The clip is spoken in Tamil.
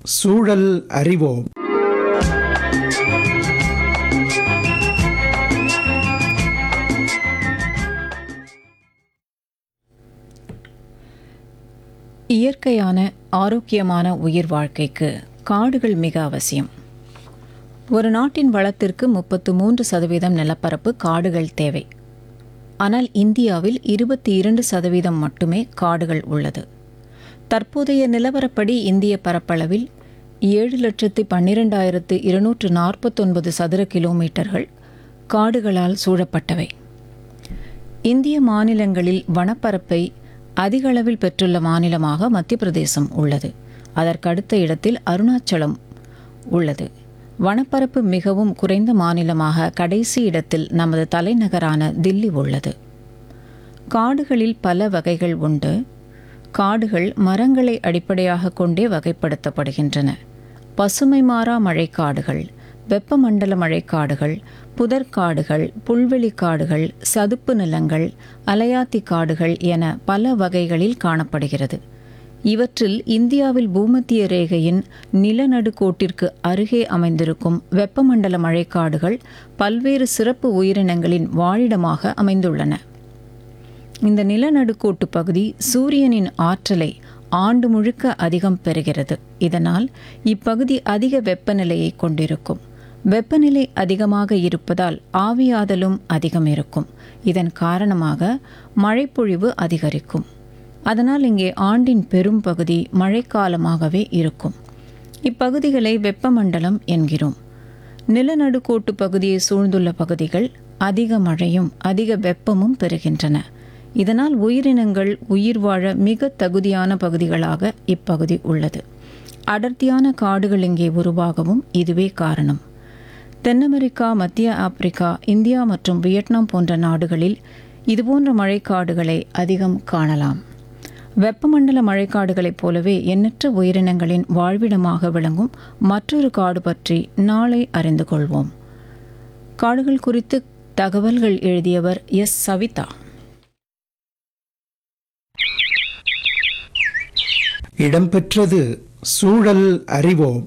சூழல் அறிவோம் இயற்கையான ஆரோக்கியமான உயிர் வாழ்க்கைக்கு காடுகள் மிக அவசியம் ஒரு நாட்டின் வளத்திற்கு முப்பத்து மூன்று சதவீதம் நிலப்பரப்பு காடுகள் தேவை ஆனால் இந்தியாவில் இருபத்தி இரண்டு சதவீதம் மட்டுமே காடுகள் உள்ளது தற்போதைய நிலவரப்படி இந்திய பரப்பளவில் ஏழு லட்சத்து பன்னிரெண்டாயிரத்து இருநூற்று நாற்பத்தொன்பது சதுர கிலோமீட்டர்கள் காடுகளால் சூழப்பட்டவை இந்திய மாநிலங்களில் வனப்பரப்பை அதிக அளவில் பெற்றுள்ள மாநிலமாக மத்திய பிரதேசம் உள்ளது அதற்கடுத்த இடத்தில் அருணாச்சலம் உள்ளது வனப்பரப்பு மிகவும் குறைந்த மாநிலமாக கடைசி இடத்தில் நமது தலைநகரான தில்லி உள்ளது காடுகளில் பல வகைகள் உண்டு காடுகள் மரங்களை அடிப்படையாக கொண்டே வகைப்படுத்தப்படுகின்றன பசுமை மாறா மழைக்காடுகள் வெப்பமண்டல மழைக்காடுகள் புதர்காடுகள் புல்வெளி காடுகள் சதுப்பு நிலங்கள் அலையாத்தி காடுகள் என பல வகைகளில் காணப்படுகிறது இவற்றில் இந்தியாவில் பூமத்திய ரேகையின் நிலநடுக்கோட்டிற்கு அருகே அமைந்திருக்கும் வெப்பமண்டல மழைக்காடுகள் பல்வேறு சிறப்பு உயிரினங்களின் வாழிடமாக அமைந்துள்ளன இந்த நிலநடுக்கோட்டு பகுதி சூரியனின் ஆற்றலை ஆண்டு முழுக்க அதிகம் பெறுகிறது இதனால் இப்பகுதி அதிக வெப்பநிலையை கொண்டிருக்கும் வெப்பநிலை அதிகமாக இருப்பதால் ஆவியாதலும் அதிகம் இருக்கும் இதன் காரணமாக மழைப்பொழிவு அதிகரிக்கும் அதனால் இங்கே ஆண்டின் பெரும் பகுதி மழைக்காலமாகவே இருக்கும் இப்பகுதிகளை வெப்பமண்டலம் என்கிறோம் நிலநடுக்கோட்டு பகுதியை சூழ்ந்துள்ள பகுதிகள் அதிக மழையும் அதிக வெப்பமும் பெறுகின்றன இதனால் உயிரினங்கள் உயிர் வாழ மிக தகுதியான பகுதிகளாக இப்பகுதி உள்ளது அடர்த்தியான காடுகள் இங்கே உருவாகவும் இதுவே காரணம் தென் அமெரிக்கா மத்திய ஆப்பிரிக்கா இந்தியா மற்றும் வியட்நாம் போன்ற நாடுகளில் இதுபோன்ற மழைக்காடுகளை அதிகம் காணலாம் வெப்பமண்டல மழைக்காடுகளைப் போலவே எண்ணற்ற உயிரினங்களின் வாழ்விடமாக விளங்கும் மற்றொரு காடு பற்றி நாளை அறிந்து கொள்வோம் காடுகள் குறித்து தகவல்கள் எழுதியவர் எஸ் சவிதா இடம்பெற்றது சூழல் அறிவோம்